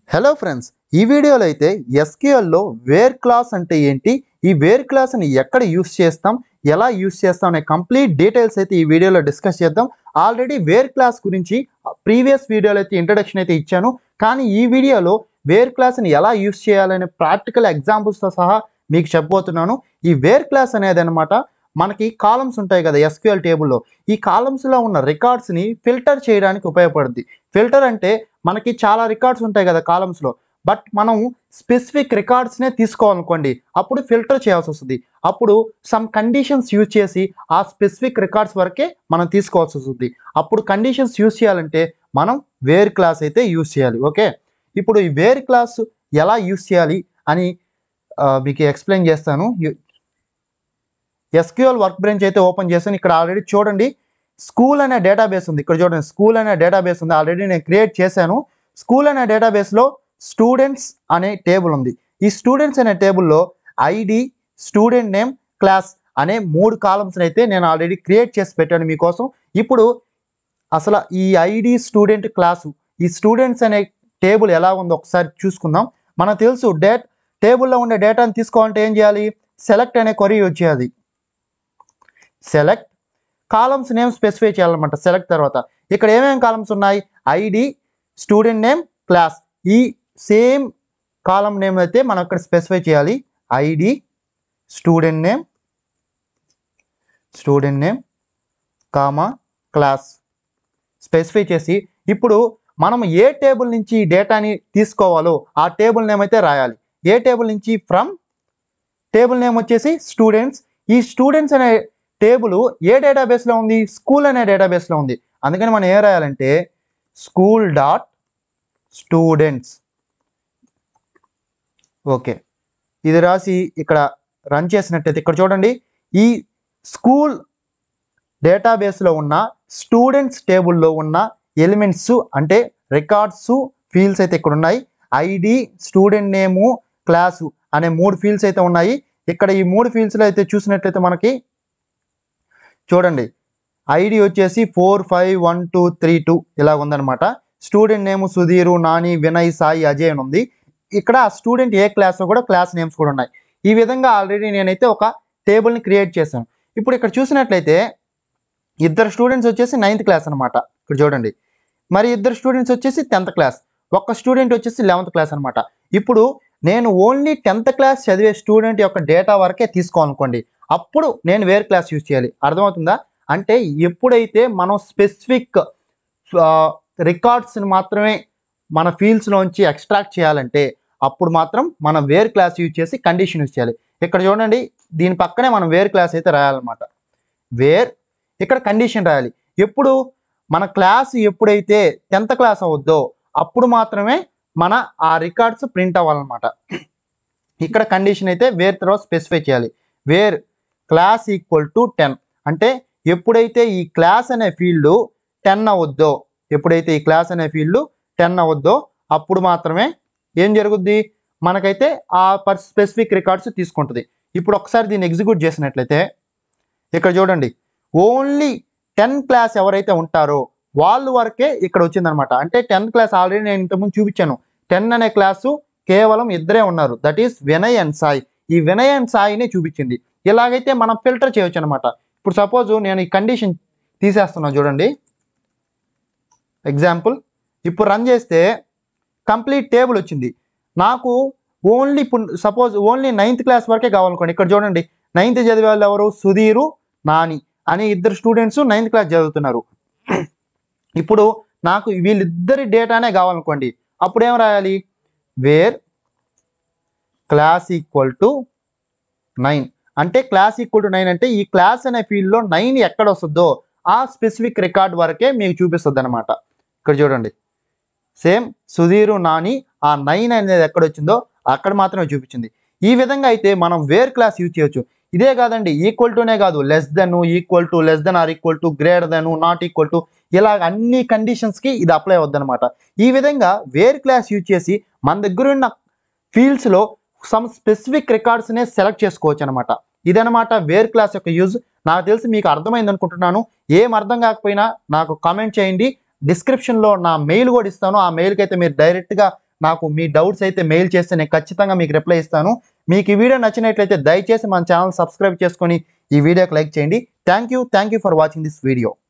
hello friends ఈ వీడియోలో అయితే ఎస్క్యూఎల్లో వేర్ క్లాస్ అంటే ఏంటి ఈ వేర్ క్లాస్ని ఎక్కడ యూస్ చేస్తాం ఎలా యూస్ చేస్తాం అనే కంప్లీట్ డీటెయిల్స్ అయితే ఈ వీడియోలో డిస్కస్ చేద్దాం ఆల్రెడీ వేర్ క్లాస్ గురించి ప్రీవియస్ వీడియోలో అయితే ఇంట్రడక్షన్ అయితే ఇచ్చాను కానీ ఈ వీడియోలో వేర్ క్లాస్ని ఎలా యూస్ చేయాలనే ప్రాక్టికల్ ఎగ్జాంపుల్స్తో సహా మీకు చెప్పబోతున్నాను ఈ వేర్ క్లాస్ అనేది అనమాట మనకి కాలమ్స్ ఉంటాయి కదా ఎస్క్యూఎల్ టేబుల్లో ఈ కాలమ్స్లో ఉన్న రికార్డ్స్ని ఫిల్టర్ చేయడానికి ఉపయోగపడుద్ది ఫిల్టర్ అంటే మనకి చాలా రికార్డ్స్ ఉంటాయి కదా కాలమ్స్లో బట్ మనం స్పెసిఫిక్ రికార్డ్స్నే తీసుకోవాలనుకోండి అప్పుడు ఫిల్టర్ చేయాల్సి వస్తుంది అప్పుడు సమ్ కండిషన్స్ యూజ్ చేసి ఆ స్పెసిఫిక్ రికార్డ్స్ వరకే మనం తీసుకోవాల్సి వస్తుంది అప్పుడు కండిషన్స్ యూజ్ చేయాలంటే మనం వేర్ క్లాస్ అయితే యూజ్ చేయాలి ఓకే ఇప్పుడు ఈ వేర్ క్లాస్ ఎలా యూజ్ చేయాలి అని ఆ, మీకు ఎక్స్ప్లెయిన్ చేస్తాను ఎస్క్యూఎల్ వర్క్ బ్రెంచ్ అయితే ఓపెన్ చేశాను ఇక్కడ ఆల్రెడీ చూడండి స్కూల్ అనే డేటాబేస్ ఉంది ఇక్కడ చూడండి స్కూల్ అనే డేటాబేస్ ఉంది ఆల్రెడీ నేను క్రియేట్ చేశాను స్కూల్ అనే డేటాబేస్లో స్టూడెంట్స్ అనే టేబుల్ ఉంది ఈ స్టూడెంట్స్ అనే టేబుల్లో ఐడి స్టూడెంట్ నేమ్ క్లాస్ అనే మూడు కాలమ్స్ అయితే నేను ఆల్రెడీ క్రియేట్ చేసి పెట్టాను మీకోసం ఇప్పుడు అసలు ఈ ఐడి స్టూడెంట్ క్లాసు ఈ స్టూడెంట్స్ అనే టేబుల్ ఎలా ఉందో ఒకసారి చూసుకుందాం మనకు తెలుసు డేట్ టేబుల్లో ఉండే డేటాని తీసుకోవాలంటే ఏం చేయాలి సెలెక్ట్ అనే కొరీ యూజ్ చేయాలి సెలెక్ట్ కాలమ్స్ నేమ్ స్పెసిఫై చేయాలన్నమాట సెలెక్ట్ తర్వాత ఇక్కడ ఏమేమి కాలమ్స్ ఉన్నాయి ఐడి స్టూడెంట్ నేమ్ క్లాస్ ఈ సేమ్ కాలం నేమ్ అయితే మనం ఇక్కడ స్పెసిఫై చేయాలి ID student name student name comma class specify చేసి ఇప్పుడు మనం ఏ టేబుల్ నుంచి ఈ డేటాని తీసుకోవాలో ఆ టేబుల్ నేమ్ అయితే రాయాలి ఏ టేబుల్ నుంచి ఫ్రమ్ టేబుల్ నేమ్ వచ్చేసి స్టూడెంట్స్ ఈ స్టూడెంట్స్ అనే టేబుల్ ఏ డేటాబేస్లో ఉంది స్కూల్ అనే డేటాబేస్లో ఉంది అందుకని మనం ఏం రాయాలంటే స్కూల్ డాట్ స్టూడెంట్స్ ఓకే ఇది రాసి ఇక్కడ రన్ చేసినట్టయితే ఇక్కడ చూడండి ఈ స్కూల్ డేటాబేస్లో ఉన్న స్టూడెంట్స్ టేబుల్లో ఉన్న ఎలిమెంట్స్ అంటే రికార్డ్స్ ఫీల్డ్స్ అయితే ఇక్కడ ఉన్నాయి ఐడి స్టూడెంట్ నేము క్లాసు అనే మూడు ఫీల్డ్స్ అయితే ఉన్నాయి ఇక్కడ ఈ మూడు ఫీల్డ్స్లో అయితే చూసినట్లయితే మనకి చూడండి ఐడి వచ్చేసి four five one two three two ఇలా ఉందన్నమాట స్టూడెంట్ నేమ్ సుధీరు నాని వినయ్ సాయి అజయ్ అని ఉంది ఇక్కడ స్టూడెంట్ ఏ క్లాస్లో కూడా క్లాస్ నేమ్స్ కూడా ఉన్నాయి ఈ విధంగా ఆల్రెడీ నేనైతే ఒక టేబుల్ని క్రియేట్ చేశాను ఇప్పుడు ఇక్కడ చూసినట్లయితే ఇద్దరు స్టూడెంట్స్ వచ్చేసి నైన్త్ క్లాస్ అనమాట ఇక్కడ చూడండి మరి ఇద్దరు స్టూడెంట్స్ వచ్చేసి టెన్త్ క్లాస్ ఒక్క స్టూడెంట్ వచ్చేసి లెవెంత్ క్లాస్ అనమాట ఇప్పుడు నేను ఓన్లీ టెన్త్ క్లాస్ చదివే స్టూడెంట్ యొక్క డేటా వరకే తీసుకోవాలనుకోండి అప్పుడు నేను వేర్ క్లాస్ యూజ్ చేయాలి అర్థమవుతుందా అంటే ఎప్పుడైతే మనం స్పెసిఫిక్ రికార్డ్స్ని మాత్రమే మన ఫీల్డ్స్లోంచి ఎక్స్ట్రాక్ట్ చేయాలంటే అప్పుడు మాత్రం మనం వేర్ క్లాస్ యూజ్ చేసి కండిషన్ యూజ్ చేయాలి ఇక్కడ చూడండి దీని పక్కనే మనం వేర్ క్లాస్ అయితే రాయాలన్నమాట వేర్ ఇక్కడ కండిషన్ రాయాలి ఎప్పుడు మన క్లాస్ ఎప్పుడైతే టెన్త్ క్లాస్ అవుద్దో అప్పుడు మాత్రమే మన ఆ రికార్డ్స్ ప్రింట్ అవ్వాలన్నమాట ఇక్కడ కండిషన్ అయితే వేర్ తర్వాత స్పెసిఫై చేయాలి where class equal to ten అంటే ఎప్పుడైతే ఈ క్లాస్ అనే ఫీల్డ్ టెన్ అవద్దో ఎప్పుడైతే ఈ క్లాస్ అనే ఫీల్డ్ టెన్ అవద్దో అప్పుడు మాత్రమే ఏం జరుగుద్ది మనకైతే ఆ పర్ స్పెసిఫిక్ రికార్డ్స్ తీసుకుంటుంది ఇప్పుడు ఒకసారి దీన్ని ఎగ్జిక్యూట్ చేసినట్లయితే ఇక్కడ చూడండి ఓన్లీ టెన్ క్లాస్ ఎవరైతే ఉంటారో వాళ్ళు వరకే ఇక్కడ వచ్చిందనమాట అంటే టెన్త్ క్లాస్ ఆల్రెడీ నేను ఇంతకుముందు చూపించాను టెన్ అనే క్లాసు కేవలం ఇద్దరే ఉన్నారు that is Vinay and Sai ఈ వినయ్ అండ్ సాయిని చూపించింది ఇలాగైతే మనం ఫిల్టర్ చేయొచ్చు అనమాట ఇప్పుడు సపోజ్ నేను ఈ కండిషన్ తీసేస్తున్నాను చూడండి ఎగ్జాంపుల్ ఇప్పుడు రన్ చేస్తే కంప్లీట్ టేబుల్ వచ్చింది నాకు ఓన్లీ ఇప్పుడు సపోజ్ ఓన్లీ నైన్త్ క్లాస్ వరకే కావాలనుకోండి ఇక్కడ చూడండి నైన్త్ చదివే వాళ్ళు ఎవరు సుధీరు నాని అని ఇద్దరు స్టూడెంట్స్ నైన్త్ క్లాస్ చదువుతున్నారు ఇప్పుడు నాకు వీళ్ళిద్దరి డేటానే కావాలనుకోండి అప్పుడు ఏం రాయాలి where class equal to nine అంటే క్లాస్ ఈక్వల్ టు నైన్ అంటే ఈ క్లాస్ అనే ఫీల్డ్లో నైన్ ఎక్కడ వస్తుందో ఆ స్పెసిఫిక్ రికార్డ్ వరకే మీకు చూపిస్తుంది అనమాట ఇక్కడ చూడండి సేమ్ సుధీరు నాని ఆ నైన్ అనేది ఎక్కడ వచ్చిందో అక్కడ మాత్రమే చూపించింది ఈ విధంగా అయితే మనం వేర్ క్లాస్ యూజ్ చేయొచ్చు ఇదే కాదండి ఈక్వల్ టునే కాదు less than equal to less than or equal to greater than not equal to ఇలా అన్ని కండిషన్స్కి ఇది అప్లై అవుద్దన్నమాట ఈ విధంగా వేర్ క్లాస్ యూజ్ చేసి మన దగ్గర ఉన్న ఫీల్డ్స్లో సమ్ స్పెసిఫిక్ రికార్డ్స్నే సెలెక్ట్ చేసుకోవచ్చు అనమాట ఇదనమాట వేర్ క్లాస్ యొక్క యూజ్ నాకు తెలిసి మీకు అర్థమైంది అనుకుంటున్నాను ఏం అర్థం కాకపోయినా నాకు కామెంట్ చేయండి డిస్క్రిప్షన్లో నా మెయిల్ కూడా ఇస్తాను ఆ మెయిల్కి అయితే మీరు డైరెక్ట్గా నాకు మీ డౌట్స్ అయితే మెయిల్ చేస్తే నేను ఖచ్చితంగా మీకు రిప్లై ఇస్తాను మీకు ఈ వీడియో నచ్చినట్లయితే దయచేసి మన ఛానల్ సబ్స్క్రైబ్ చేసుకొని ఈ వీడియోకి లైక్ చేయండి thank you thank you for watching this video